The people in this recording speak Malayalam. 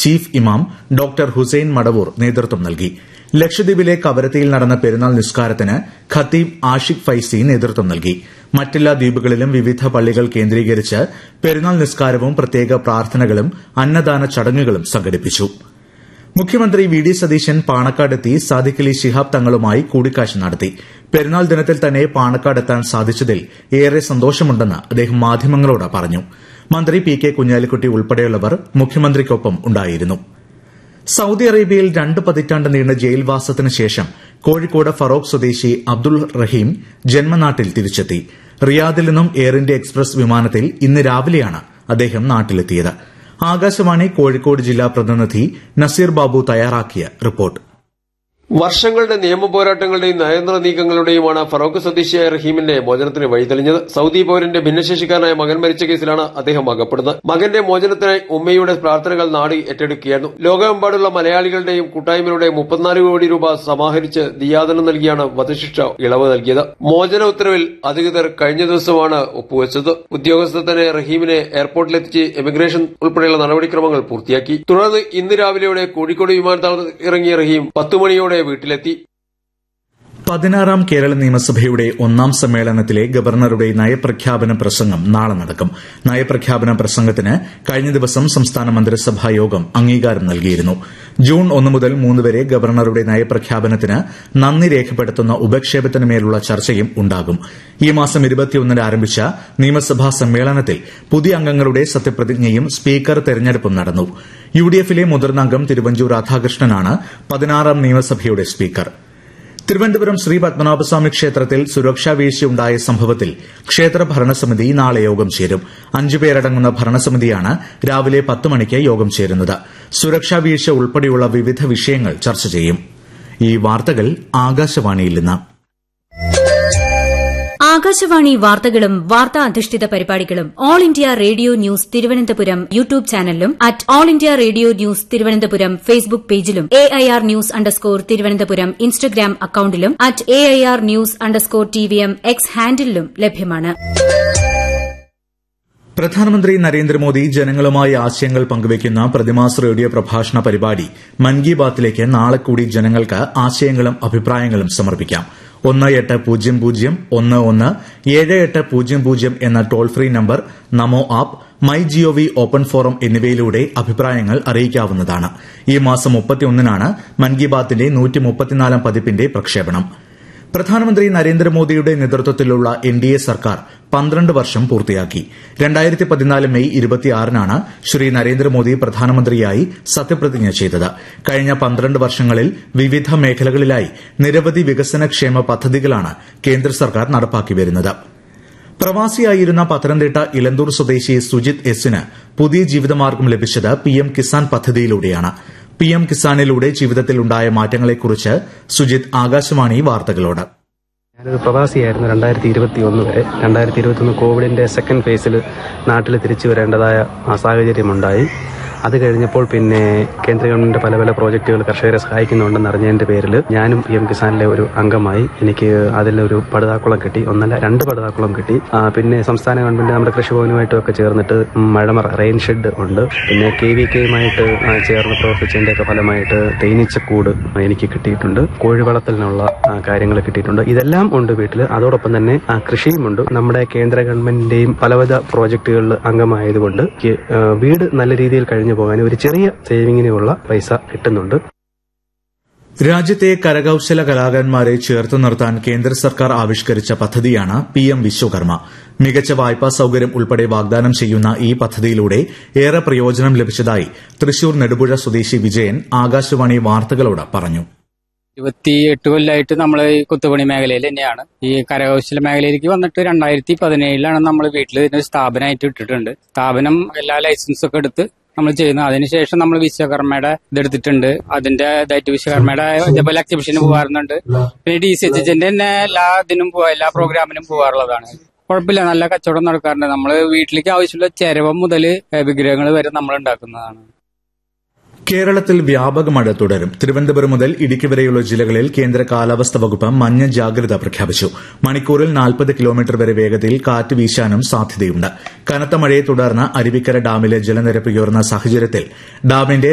ചീഫ് ഇമാം ഡോക്ടർ ഹുസൈൻ മടവൂർ നേതൃത്വം നൽകി ലക്ഷദ്വീപിലെ കവരത്തിയിൽ നടന്ന പെരുന്നാൾ നിസ്കാരത്തിന് ഖത്തീബ് ആഷിഖ് ഫൈസി നേതൃത്വം നൽകി മറ്റെല്ലാ ദ്വീപുകളിലും വിവിധ പള്ളികൾ കേന്ദ്രീകരിച്ച് പെരുന്നാൾ നിസ്കാരവും പ്രത്യേക പ്രാർത്ഥനകളും അന്നദാന ചടങ്ങുകളും സംഘടിപ്പിച്ചു മുഖ്യമന്ത്രി വി ഡി സതീശൻ പാണക്കാടെത്തി സാദിഖ് അലി ശിഹാബ് തങ്ങളുമായി കൂടിക്കാഴ്ച നടത്തി പെരുന്നാൾ ദിനത്തിൽ തന്നെ പാണക്കാടെത്താൻ സാധിച്ചതിൽ ഏറെ സന്തോഷമുണ്ടെന്ന് അദ്ദേഹം മാധ്യമങ്ങളോട് പറഞ്ഞു മന്ത്രി പി കെ കുഞ്ഞാലിക്കുട്ടി ഉൾപ്പെടെയുള്ളവർ മുഖ്യമന്ത്രിക്കൊപ്പം ഉണ്ടായിരുന്നു സൌദി അറേബ്യയിൽ രണ്ട് പതിറ്റാണ്ട് നീണ്ട ജയിൽവാസത്തിന് ശേഷം കോഴിക്കോട് ഫറോക്ക് സ്വദേശി അബ്ദുൾ റഹീം ജന്മനാട്ടിൽ തിരിച്ചെത്തി റിയാദിൽ നിന്നും എയർ ഇന്ത്യ എക്സ്പ്രസ് വിമാനത്തിൽ ഇന്ന് രാവിലെയാണ് അദ്ദേഹം നാട്ടിലെത്തിയത് ആകാശവാണി കോഴിക്കോട് ജില്ലാ പ്രതിനിധി നസീർ ബാബു തയ്യാറാക്കിയ റിപ്പോർട്ട് വർഷങ്ങളുടെ നിയമ പോരാട്ടങ്ങളുടെയും നയതന്ത്ര നീക്കങ്ങളുടെയുമാണ് ഫറോക്ക് സ്വദേശിയായ റഹീമിന്റെ മോചനത്തിന് വഴിതെളിഞ്ഞത് സൗദി പൌരന്റെ ഭിന്നശേഷിക്കാരനായ മകൻ മരിച്ച കേസിലാണ് അദ്ദേഹം അകപ്പെടുന്നത് മകന്റെ മോചനത്തിനായി ഉമ്മയുടെ പ്രാർത്ഥനകൾ നാട് ഏറ്റെടുക്കുകയായിരുന്നു ലോകമെമ്പാടുള്ള മലയാളികളുടെയും കൂട്ടായ്മയുടെ മുപ്പത്തിനാല് കോടി രൂപ സമാഹരിച്ച് ദിയാദനം നൽകിയാണ് വധശിക്ഷ ഇളവ് നൽകിയത് മോചന ഉത്തരവിൽ അധികൃതർ കഴിഞ്ഞ ദിവസമാണ് ഒപ്പുവെച്ചത് ഉദ്യോഗസ്ഥർ തന്നെ റഹീമിനെ എയർപോർട്ടിലെത്തിച്ച് എമിഗ്രേഷൻ ഉൾപ്പെടെയുള്ള നടപടിക്രമങ്ങൾ പൂർത്തിയാക്കി തുടർന്ന് ഇന്ന് രാവിലെയോടെ കോഴിക്കോട് വിമാനത്താവളത്തിൽ ഇറങ്ങിയ റഹീം പത്തു മണിയോടെ വീട്ടിലെത്തി പതിനാറാം കേരള നിയമസഭയുടെ ഒന്നാം സമ്മേളനത്തിലെ ഗവർണറുടെ നയപ്രഖ്യാപന പ്രസംഗം നാളെ നടക്കും നയപ്രഖ്യാപന പ്രസംഗത്തിന് കഴിഞ്ഞ ദിവസം സംസ്ഥാന മന്ത്രിസഭാ യോഗം അംഗീകാരം നൽകിയിരുന്നു ജൂൺ ഒന്ന് മുതൽ മൂന്ന് വരെ ഗവർണറുടെ നയപ്രഖ്യാപനത്തിന് നന്ദി രേഖപ്പെടുത്തുന്ന ഉപക്ഷേപത്തിന് മേലുള്ള ചർച്ചയും ഉണ്ടാകും ഈ മാസം ഇരുപത്തിയൊന്നിന് ആരംഭിച്ച നിയമസഭാ സമ്മേളനത്തിൽ പുതിയ അംഗങ്ങളുടെ സത്യപ്രതിജ്ഞയും സ്പീക്കർ തെരഞ്ഞെടുപ്പും നടന്നു യുഡിഎഫിലെ മുതിർന്ന അംഗം തിരുവഞ്ചൂർ രാധാകൃഷ്ണനാണ് പതിനാറാം നിയമസഭയുടെ സ്പീക്കർ തിരുവനന്തപുരം ശ്രീ പത്മനാഭസ്വാമി ക്ഷേത്രത്തിൽ സുരക്ഷാ വീഴ്ചയുണ്ടായ സംഭവത്തിൽ ക്ഷേത്ര ഭരണസമിതി നാളെ യോഗം ചേരും അഞ്ചുപേരടങ്ങുന്ന ഭരണസമിതിയാണ് രാവിലെ പത്ത് മണിക്ക് യോഗം ചേരുന്നത് സുരക്ഷാ വീഴ്ച ഉൾപ്പെടെയുള്ള വിവിധ വിഷയങ്ങൾ ചർച്ച ചെയ്യും ഈ വാർത്തകൾ ആകാശവാണിയിൽ നിന്ന് ആകാശവാണി വാർത്തകളും വാർത്താ അധിഷ്ഠിത പരിപാടികളും all India radio news Thiruvananthapuram YouTube ചാനലിലും at all India radio news Thiruvananthapuram Facebook പേജിലും A I R news underscore Thiruvananthapuram Instagram അക്കൌണ്ടിലും at A I R news underscore T V M X ഹാൻഡിലും ലഭ്യമാണ് പ്രധാനമന്ത്രി നരേന്ദ്രമോദി ജനങ്ങളുമായി ആശയങ്ങൾ പങ്കുവയ്ക്കുന്ന പ്രതിമാസ റേഡിയോ പ്രഭാഷണ പരിപാടി മൻ കി ബാത്തിലേക്ക് നാളെ കൂടി ജനങ്ങൾക്ക് ആശയങ്ങളും അഭിപ്രായങ്ങളും സമർപ്പിക്കാം ഒന്ന് എട്ട് പൂജ്യം പൂജ്യം ഒന്ന് ഒന്ന് ഏഴ് എട്ട് പൂജ്യം പൂജ്യം എന്ന toll free number Namo app my G O V open forum എന്നിവയിലൂടെ അഭിപ്രായങ്ങൾ അറിയിക്കാവുന്നതാണ് ഈ മാസം മുപ്പത്തിയൊന്നിനാണ് മൻ കി ബാത്തിന്റെ നൂറ്റി മുപ്പത്തിനാലാം പതിപ്പിന്റെ പ്രക്ഷേപണം പ്രധാനമന്ത്രി നരേന്ദ്രമോദിയുടെ നേതൃത്വത്തിലുള്ള എൻ ഡി എ സർക്കാർ പന്ത്രണ്ട് വർഷം പൂർത്തിയാക്കി രണ്ടായിരത്തി പതിനാല് മെയ് ഇരുപത്തിയാറിനാണ് ശ്രീ നരേന്ദ്രമോദി പ്രധാനമന്ത്രിയായി സത്യപ്രതിജ്ഞ ചെയ്തത് കഴിഞ്ഞ പന്ത്രണ്ട് വർഷങ്ങളിൽ വിവിധ മേഖലകളിലായി നിരവധി വികസനക്ഷേമ പദ്ധതികളാണ് കേന്ദ്ര സർക്കാർ നടപ്പാക്കി വരുന്നത് പ്രവാസിയായിരുന്ന പത്തനംതിട്ട ഇലന്തൂർ സ്വദേശി സുജിത് എസിന് പുതിയ ജീവിതമാർഗം ലഭിച്ചത് പിഎം കിസാൻ പദ്ധതിയിലൂടെയാണ് പിഎം കിസാനിലൂടെ ജീവിതത്തിൽ ഉണ്ടായ മാറ്റങ്ങളെക്കുറിച്ച് സുജിത് ആകാശവാണി വാർത്തകളോട് ഞാനൊരു പ്രവാസിയായിരുന്നു രണ്ടായിരത്തി ഇരുപത്തി ഒന്ന് വരെ രണ്ടായിരത്തി ഇരുപത്തി ഒന്ന് കോവിഡിന്റെ സെക്കൻഡ് ഫേസിൽ നാട്ടിൽ തിരിച്ചു വരേണ്ടതായ ആ സാഹചര്യമുണ്ടായി അത് കഴിഞ്ഞപ്പോൾ പിന്നെ കേന്ദ്ര ഗവൺമെന്റ് പല പല പ്രോജക്റ്റുകൾ കർഷകരെ സഹായിക്കുന്നുണ്ടെന്ന് അറിഞ്ഞതിന്റെ പേരിൽ ഞാനും പി എം കിസാനിലെ ഒരു അംഗമായി എനിക്ക് അതിലൊരു പടുതാക്കുളം കിട്ടി ഒന്നല്ല രണ്ട് പടുതാക്കുളം കിട്ടി ആ, പിന്നെ സംസ്ഥാന ഗവൺമെന്റ് നമ്മുടെ കൃഷിഭവനുമായിട്ടും ഒക്കെ ചേർന്നിട്ട് മഴമറ റെയിൻ ഷെഡ് ഉണ്ട് പിന്നെ കെ വി കെയുമായിട്ട് ചേർന്ന് പ്രവർത്തിച്ചതിന്റെയൊക്കെ ഫലമായിട്ട് തേനീച്ചക്കൂട് എനിക്ക് കിട്ടിയിട്ടുണ്ട് കോഴി വളർത്തലിനുള്ള കാര്യങ്ങൾ കിട്ടിയിട്ടുണ്ട് ഇതെല്ലാം ഉണ്ട് വീട്ടിൽ അതോടൊപ്പം തന്നെ ആ, കൃഷിയുമുണ്ട് നമ്മുടെ കേന്ദ്ര ഗവൺമെന്റിന്റെയും പലവിധ പ്രോജക്റ്റുകളിൽ അംഗമായതുകൊണ്ട് എനിക്ക് ആ, വീട് നല്ല രീതിയിൽ കഴിഞ്ഞു പോകാൻ ഒരു ചെറിയ സേവിങ്ങിനുള്ള പൈസ കിട്ടുന്നുണ്ട് രാജ്യത്തെ കരകൌശല കലാകാരന്മാരെ ചേർത്ത് നിർത്താൻ കേന്ദ്ര സർക്കാർ ആവിഷ്കരിച്ച പദ്ധതിയാണ് പിഎം വിശ്വകർമ്മ മികച്ച വായ്പാ സൌകര്യം ഉൾപ്പെടെ വാഗ്ദാനം ചെയ്യുന്ന ഈ പദ്ധതിയിലൂടെ ഏറെ പ്രയോജനം ലഭിച്ചതായി തൃശൂർ നെടുപുഴ സ്വദേശി വിജയൻ ആകാശവാണി വാർത്തകളോട് പറഞ്ഞു ഇരുപത്തി എട്ട് കൊല്ലമായിട്ട് നമ്മൾ ഈ കുത്തുപണി മേഖലയിൽ തന്നെയാണ് ഈ കരകൗശല മേഖലയിലേക്ക് വന്നിട്ട് രണ്ടായിരത്തി പതിനേഴിലാണ് നമ്മൾ വീട്ടിൽ ഇതിനൊരു സ്ഥാപനമായിട്ട് ഇട്ടിട്ടുണ്ട് സ്ഥാപനം എല്ലാ ലൈസൻസും ഒക്കെ എടുത്ത് നമ്മൾ ചെയ്യുന്നു അതിനുശേഷം നമ്മൾ വിശ്വകർമ്മയുടെ ഇതെടുത്തിട്ടുണ്ട് അതിന്റെ ഇതായിട്ട് വിശ്വകർമ്മയുടെ ഇതേപോലെ എക്സിബിഷന് പോകാറുണ്ട് പിന്നെ ഡി സി എച്ച് എച്ചിന്റെ തന്നെ എല്ലാ ഇതിനും പോവാ എല്ലാ പ്രോഗ്രാമിനും പോകാറുള്ളതാണ് കുഴപ്പമില്ല നല്ല കച്ചവടം നടക്കാറുണ്ട് നമ്മൾ വീട്ടിലേക്ക് ആവശ്യമുള്ള ചെരവം മുതൽ വിഗ്രഹങ്ങൾ വരെ നമ്മൾ ഉണ്ടാക്കുന്നതാണ് കേരളത്തിൽ വ്യാപക മഴ തുടരും തിരുവനന്തപുരം മുതൽ ഇടുക്കി വരെയുള്ള ജില്ലകളിൽ കേന്ദ്ര കാലാവസ്ഥാ വകുപ്പ് മഞ്ഞ ജാഗ്രത പ്രഖ്യാപിച്ചു മണിക്കൂറിൽ നാൽപ്പത് കിലോമീറ്റർ വരെ വേഗതയിൽ കാറ്റ് വീശാനും സാധ്യതയുണ്ട് കനത്ത മഴയെ തുടർന്ന് അരുവിക്കര ഡാമിലെ ജലനിരപ്പ് ഉയർന്ന സാഹചര്യത്തിൽ ഡാമിന്റെ